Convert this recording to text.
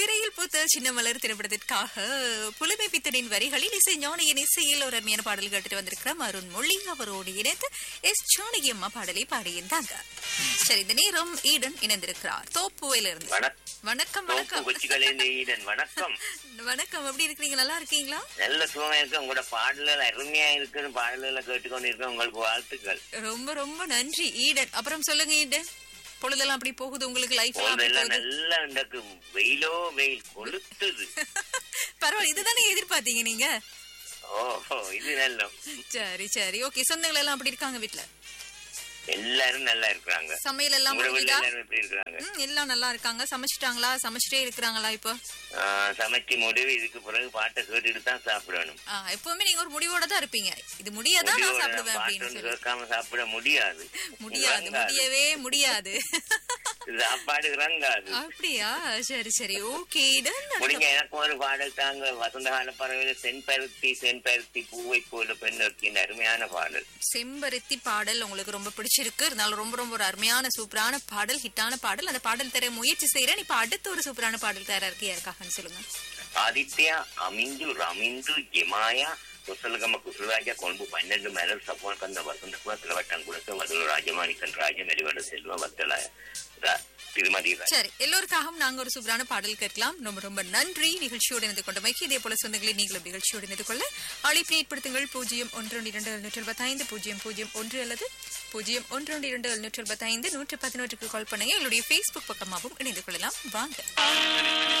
சிறையில் பூத்த சின்ன மலர் திரைப்படத்திற்காக புலமை பித்தனின் வரிகளில் இசை ஞானியின் இசையில் ஒரு அருமையான பாடல் கேட்டுட்டு வந்திருக்கிறோம் அருண் மொழி அவரோடு இணைந்து எஸ் ஜானகி அம்மா பாடலை பாடியிருந்தாங்க சரி இந்த நேரம் ஈடன் இணைந்திருக்கிறார் தோப்புவையில இருந்து வணக்கம் வணக்கம் தோப்பு வணக்கம் கொச்சிகளின் ஈடன் வணக்கம் வணக்கம் எப்படி இருக்கிறீங்க நல்லா இருக்கீங்களா நல்ல சுகமா இருக்கு உங்களோட பாடல்கள் அருமையா இருக்குது பாடல்களை கேட்டுக்கொண்டு இருக்க உங்களுக்கு வாழ்த்துக்கள் ரொம்ப ரொம்ப நன்றி ஈடன் அப்புறம் சொல்லுங்க ஈடன் பொழுதெல்லாம் அப்படி போகுது உங்களுக்கு லைஃப் போதெல்லாம் நல்லா இன்றைக்கு வெயிலோ வெயில் கொளுத்துது பரவாயில்ல இதுதானே எதிர்பார்த்தீங்க நீங்க ஓஹோ இது நல்ல சரி சரி ஓகே சொந்தங்கள் எல்லாம் அப்படி இருக்காங்க வீட்ல எல்லாரும் நல்லா இருக்கிறாங்க சமையல் எல்லாம் உங்களோட வீட்டுல முடியுதா எல்லாரும் எப்படி இருக்கிறாங்க ம், எல்லாம் நல்லா இருக்காங்க சமைச்சிட்டாங்களா சமைச்சிட்டே இருக்கிறாங்களா இப்போ ஆஹ், சமைச்சு முடிவு இதுக்கு பிறகு பாட்டை கேட்டுட்டு தான் சாப்பிடணும் ஆ, எப்பவுமே நீங்க ஒரு முடிவோட தான் இருப்பீங்க இது முடியாதான் நான் முடிவோட சாப்பிடுவேன் அப்படின்னு பாட்டு சொல்லி கேட்காம சாப்பிட முடியாது முடியாது இறங்காது. முடியவே முடியாது சாப்பாடு இறங்காது அப்படியா சரி சரி ஓகே முடிங்க எனக்கு ஒரு பாடல் தாங்க வசந்த கால பறவையில செம்பருத்தி செம்பருத்தி பூவை போல பெண் இருக்கின்ற அருமையான பாடல் செம்பருத்தி பாடல் உங்களுக்கு ரொம்ப பிடிச்சிருக்கு இருந்தாலும் ரொம்ப ரொம்ப ஒரு அருமையான சூப்பரான பாடல் ஹிட்டான பாடல் அந்த பாடல் தர முயற்சி செய்யறேன் இப்ப அடுத்த ஒரு சூப்பரான பாடல் தர இருக்கு யாருக்காகன்னு சொல்லுங்க ఆదిత్య అమిందు రమిందు జమాయ కుశలగమ కుశలరాజ కొనుబు పన్నెండు మేరలు సపోన కంద వసంత కుమార్ తిలవట్టం కులస వదులు రాజమాణికన్ రాజ మెలివడ సెల్వ వద్దల திருமதி சரி எல்லோருக்காகவும் நாங்க ஒரு சூப்பரான பாடல் கேட்கலாம் ரொம்ப ரொம்ப நன்றி நிகழ்ச்சியோடு இணைந்து கொண்டமைக்கு இதே போல சொந்தங்களை நீங்களும் நிகழ்ச்சியோடு இணைந்து கொள்ள அழைப்பினை ஏற்படுத்துங்கள் பூஜ்ஜியம் ஒன்று இரண்டு எழுநூற்றி எழுபத்தைந்து பூஜ்ஜியம் பூஜ்ஜியம் ஒன்று அல்லது பூஜ்ஜியம் ஒன்று இரண்டு எழுநூற்றி எழுபத்தைந்து நூற்று பதினொன்றுக்கு கால் பண்ணுங்க எங்களுடைய ஃபேஸ்புக் பக்கமாகவும் இணைந்து கொள்ளலாம் வாங்க